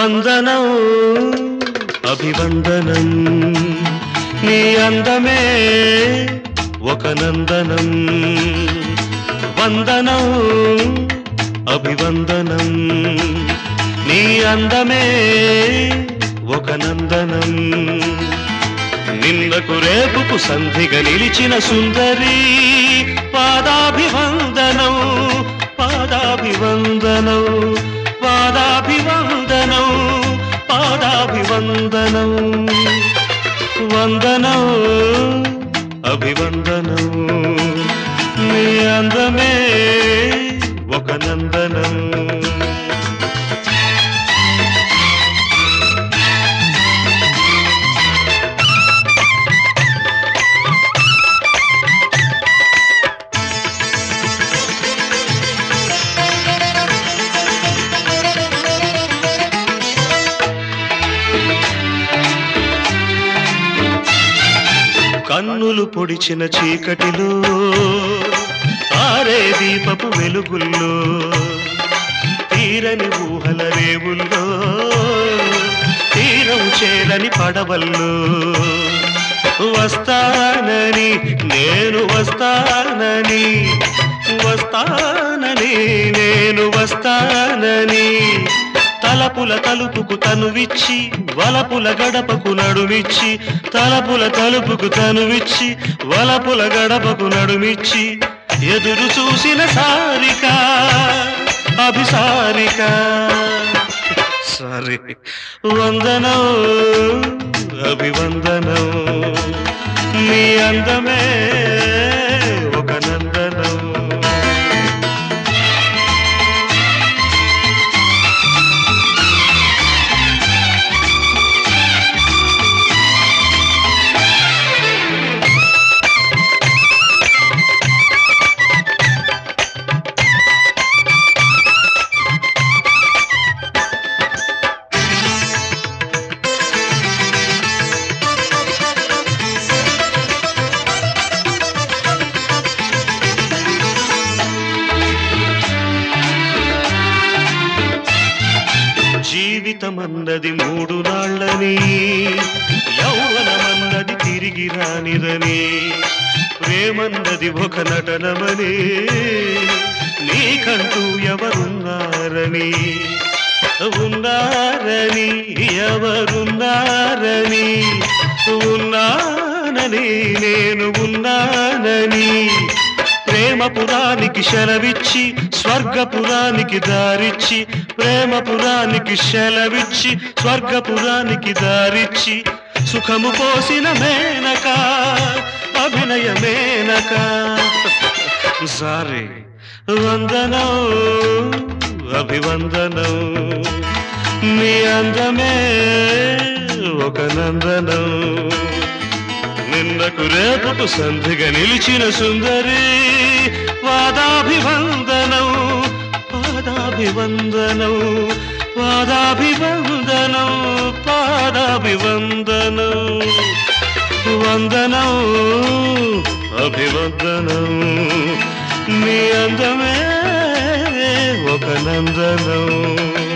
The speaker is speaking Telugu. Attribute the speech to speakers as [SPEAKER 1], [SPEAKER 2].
[SPEAKER 1] వందనం అభివందనం నీ అందమే ఒక నందనం వందనం అభివందనం నీ అందమే ఒక నందనం నిన్నకు రేపుకు సంధిగా నిలిచిన సుందరి పాదాభివందనం పాదాభివందనం పాదాభివందనం పాదాభివందనం వందనం అభివందనం నీ అందమే ఒక నందనం కన్నులు పొడిచిన చీకటిలో ఆరే దీపపు వెలుగుల్లో తీరని ఊహల రేవుల్లో తీరం చేరని పడవల్లో వస్తానని నేను వస్తానని వస్తానని నేను వస్తానని తలపుల తలుపుకు తనువిచ్చి వలపుల గడపకు నడుమిచ్చి తలపుల తలుపుకు తనువిచ్చి వలపుల గడపకు నడుమిచ్చి ఎదురు చూసిన సారిక అభిసారిక సారీ వందనం అభివందనం నీ అందమే ఒక నందనం జీవితమన్నది మూడు నాళ్ళని యౌవనమన్నది తిరిగి రానిరని ప్రేమన్నది ఒక నటనమని నీకంటూ ఎవరున్నారని ఉన్నారని ఎవరున్నారని ఉన్నానని నేను ఉన్నానని ప్రేమపురానికి శలవిచ్చి స్వర్గపురానికి దారిచ్చి ప్రేమపురానికి శలవిచ్చి స్వర్గపురానికి దారిచ్చి సుఖము పోసిన మేనక అభినయ మేనక సారీ వందనం అభివందనం నీ అందమే ఒక నందనం నిన్నకు రేపుకు సంధిగా నిలిచిన సుందరి పాదాభివందనం పాదాభివందనం పాదాభివందనం పాదాభివందనం వందనం అభివందనం నీ అందమే ఒక నందనం